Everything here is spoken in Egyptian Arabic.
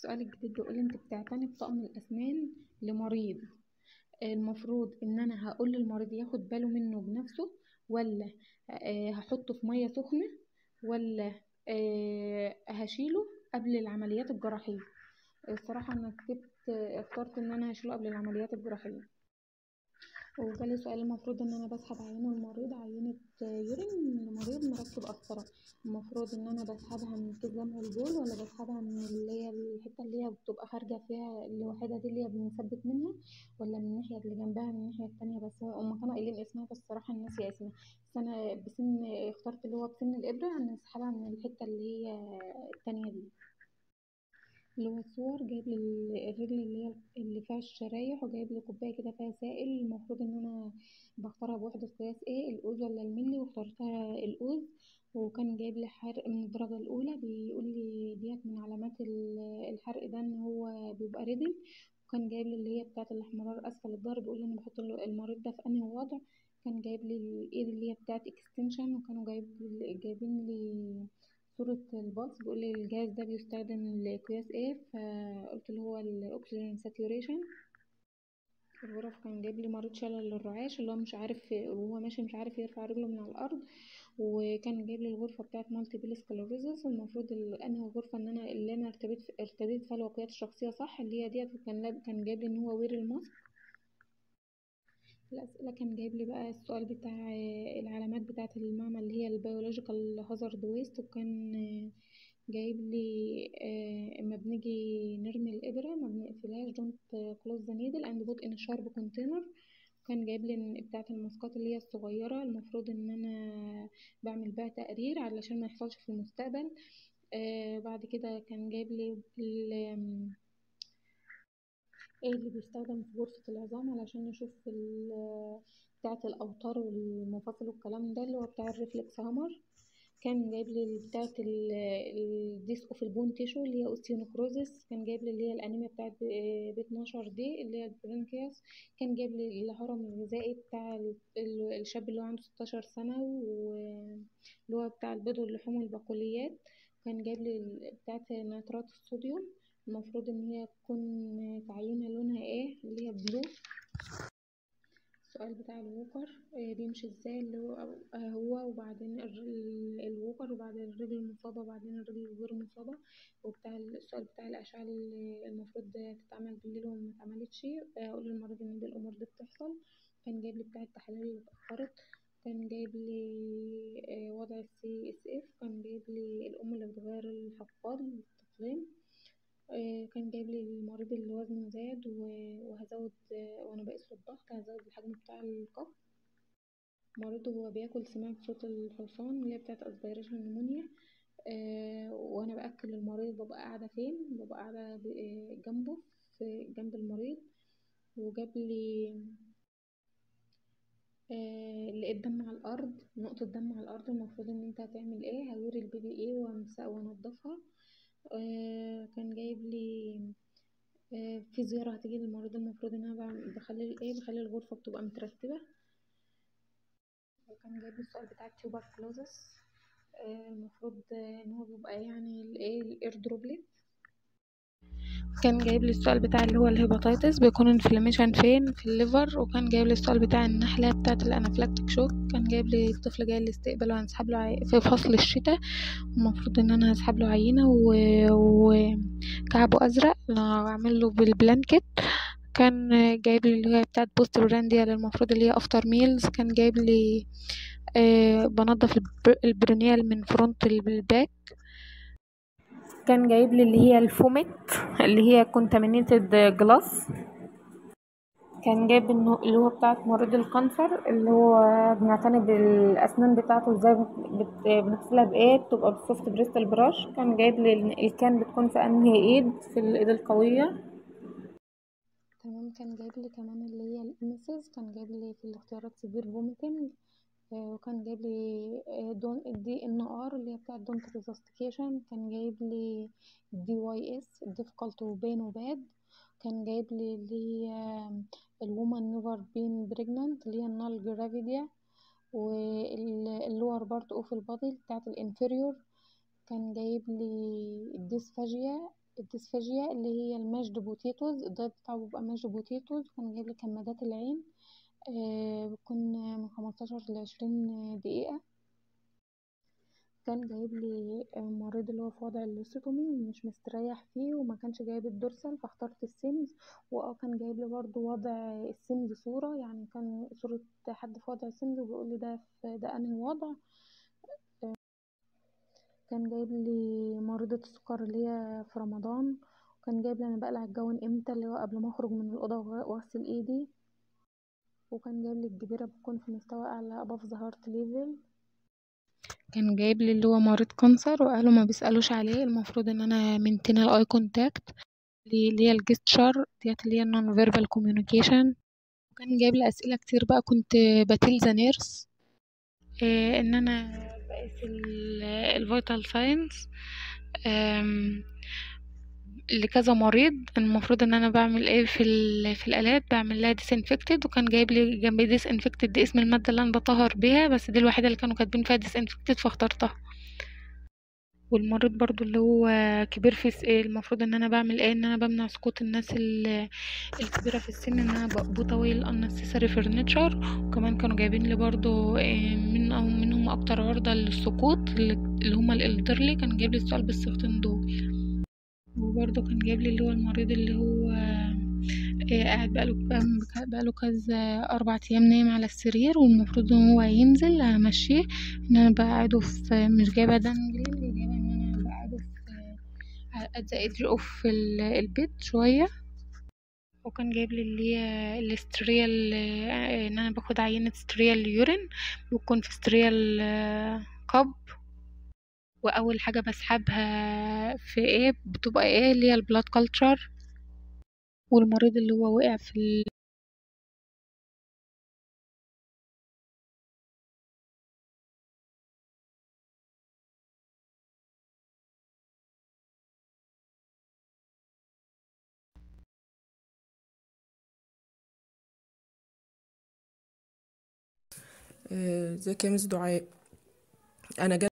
السؤال الجديد بيقول انت بتعتني بطقم الاسنان لمريض المفروض ان انا هقول للمريض ياخد باله منه بنفسه ولا آه، هحطه في ميه سخنه ولا آه، هشيله قبل العمليات الجراحيه الصراحه انا كتبت اخترت ان انا هشيله قبل العمليات الجراحيه وجالي سؤال المفروض ان انا بسحب عينه المريض عينة يورين لمريض مركب قسطرة المفروض ان انا بسحبها من كيس دمه البول ولا بسحبها من اللي هي الحتة اللي هي بتبقى خارجة فيها الوحيدة دي اللي هي بنثبت منها ولا من الناحية اللي جنبها من الناحية التانية بس هما كانوا قايلين اسمها بس الصراحة ناسية اسمها بس انا بسن اخترت اللي هو بسن الابرة ان اسحبها من الحتة اللي هي التانية دي اللي هو الصور جايب لي الرجل اللي هي اللي فيها الشرايح وجايب لي كوباية كده فيها سائل المفروض ان انا بختارها بوحدة قياس ايه الاوز ولا الملي واخترتها الاوز وكان جايب لي حرق من الدرجة الأولى بيقول لي ديت من علامات الحرق ده ان هو بيبقى ريدم وكان جايب لي اللي هي بتاعة الاحمرار أسفل الظهر بيقول لي انا بحط المريض ده في انهي وضع كان جايب لي الايد اللي هي بتاعة اكستنشن وكانوا جايب جايبين لي صورة البلس بيقول لي الجهاز ده بيستخدم لقياس ايه فقلت اللي هو الاكسجين ساتوريشن الغرف كان جايب لي مريض شلل للرعاش اللي هو مش عارف وهو ماشي مش عارف يرفع رجله من على الارض وكان جايب لي الغرفه بتاعه مالتي بيل سكلروزس المفروض انهي غرفه ان انا اللي انا ارتديت ارتديت فيها الوقايات الشخصيه صح اللي هي ديت كان كان جايب لي ان هو وير الماسك الأسئلة كان جايب لي بقى السؤال بتاع العلامات بتاعة المعمل اللي هي البيولوجيكال هازارد ويست وكان جايب لي اما بنيجي نرمي الإبرة ما بنقفلهاش دونت كلوز ذا نيدل اند بوت ان شارب كونتينر كان جايب لي بتاعة الماسكات اللي هي الصغيرة المفروض ان انا بعمل بيها تقرير علشان ما يحصلش في المستقبل آه بعد كده كان جايب لي ايه اللي بيستخدم في غرفة العظام علشان نشوف بتاعة الأوتار والمفاصل والكلام ده اللي هو بتاع الريفلكس هامر كان جايب لي بتاعة الديسكو في البون تيشو اللي هي اوستيونوكروزس كان جايب لي اللي هي الانيميا بتاعة ب 12 دي اللي هي البرونكياس كان جايب لي الهرم الغذائي بتاع الشاب اللي هو عنده 16 سنة واللي هو بتاع البيض واللحوم والبقوليات كان جايب لي بتاعة نيترات الصوديوم المفروض ان هي تكون تعيينة لونها ايه اللي هي بلو السؤال بتاع الووكر بيمشي ازاي اللي هو هو وبعدين الووكر وبعدين الرجل المصابة وبعدين الرجل الغير مصابة وبتاع السؤال بتاع الأشعة اللي المفروض تتعمل بالليل وما اتعملتش أقول للمريض إن دي الأمور دي بتحصل كان جايب لي بتاع التحاليل اللي اتأخرت كان جايب لي وضع السي اس اف كان جايب لي الأم اللي بتغير الحفاض للتقليم كان جايب لي المريض اللي وزنه زاد وهزود وانا بقيس له الضغط هزود الحجم بتاع الكف مريض وهو بياكل سمعت صوت الحصان اللي هي بتاعت اسبيريشن نمونيا وانا باكل المريض ببقى قاعده فين ببقى قاعده جنبه في جنب المريض وجاب لي لقيت دم على الارض نقطه دم على الارض المفروض ان انت هتعمل ايه هوري البيبي ايه وانضفها آه كان جايب لي آه في زيارة هتيجي للمريض المفروض ان انا بخلي ايه بخلي الغرفة بتبقى مترتبة وكان جايب لي السؤال بتاع التيوبر كلوزس آه المفروض ان هو بيبقى يعني الايه الاير دروبلت كان جايب لي السؤال بتاع اللي هو الهيباتيتس بيكون انفلاميشن فين في الليفر وكان جايب لي السؤال بتاع النحله بتاعه الانافلاكتيك شوك كان جايب لي الطفل جاي الاستقبال وهنسحب له عي... في فصل الشتاء المفروض ان انا هسحب له عينه وكعبه و... ازرق اعمل له بالبلانكت كان جايب لي اللي هي بتاعه بوست برانديا المفروض اللي هي افتر ميلز كان جايب لي آه بنضف البرونيال من فرونت الباك كان جايب لي اللي هي الفوميت اللي هي كونتامينيتد جلاس كان جايب انه اللي هو بتاعت مريض الكانسر اللي هو بنعتني بالاسنان بتاعته ازاي بنغسلها بايه بتبقى بالسوفت بريستل براش كان جايب لي الكان بتكون في انهي ايد في الايد القويه تمام كان جايب لي كمان اللي هي الاميسز كان جايب لي في الاختيارات سيفير فوميتنج وكان جايب لي دون دي ان ار اللي هي بتاعت دونت ريزاستيكيشن كان جايب لي دي واي اس difficult وبين وباد كان جايب لي اللي هي الومن نيفر بين بريجنانت اللي هي النال جرافيديا واللور بارت اوف البادي بتاعت الانفيريور كان جايب لي الديسفاجيا الديسفاجيا اللي هي الماشد بوتيتوز الدايت بتاعه بيبقى ماشد بوتيتوز كان جايبلي كمادات العين بتكون من خمستاشر لعشرين دقيقة كان جايبلي مريض اللي هو في وضع اللوسيتومي ومش مستريح فيه ومكانش جايب الدورسال فاخترت السيمز واه كان جايبلي برضه وضع السيمز صورة يعني كان صورة حد في وضع السيمز وبيقولي ده في ده انهي وضع كان جايبلي مريضة السكر اللي هي في رمضان وكان جايبلي انا بقلع الجون امتى اللي هو قبل ما اخرج من الأوضة واغسل ايدي وكان جايبلي الجبيرة بتكون في مستوى اعلى above the heart level كان جايبلي اللي هو مريض كانسر وقالوا ما بيسألوش عليه المفروض ان انا منتين الاي كونتاكت اللي هي الجستشر ديت اللي هي النون فيربال كوميونيكيشن وكان جايبلي اسئلة كتير بقى كنت بتيل ذا نيرس إيه ان انا بقيس الفيتال ساينس لكذا مريض المفروض ان انا بعمل ايه في في الالات بعمل لها ديسانفكتد وكان جايب لي جنب ديسانفكتد دي اسم الماده اللي انا بطهر بيها بس دي الوحيده اللي كانوا كاتبين فيها ديسانفكتد فاخترتها والمريض برضو اللي هو كبير في ايه المفروض ان انا بعمل ايه ان انا بمنع سقوط الناس الكبيره في السن ان انا بطوي الانسيسري فرنتشر وكمان كانوا جايبين لي برضو إيه من او منهم اكتر عرضه للسقوط اللي هم الالدرلي كان جايب لي السؤال بالصيغتين دول وبرضه كان جايبلي اللي هو المريض اللي هو قاعد بقاله بقاله كذا أربع أيام نايم على السرير والمفروض ان هو ينزل همشيه ان انا بقعده في مش جايبة دانجلين جايبة ان انا بقعده في at the edge of البيت شوية وكان جايبلي اللي هي الاستريال ان انا باخد عينة ستريال يورين بتكون في ستريال كاب واول حاجه بسحبها في ايه بتبقى ايه اللي هي البلاد كلتشر والمريض اللي هو وقع في ال... ازيك يا مس دعاء انا جات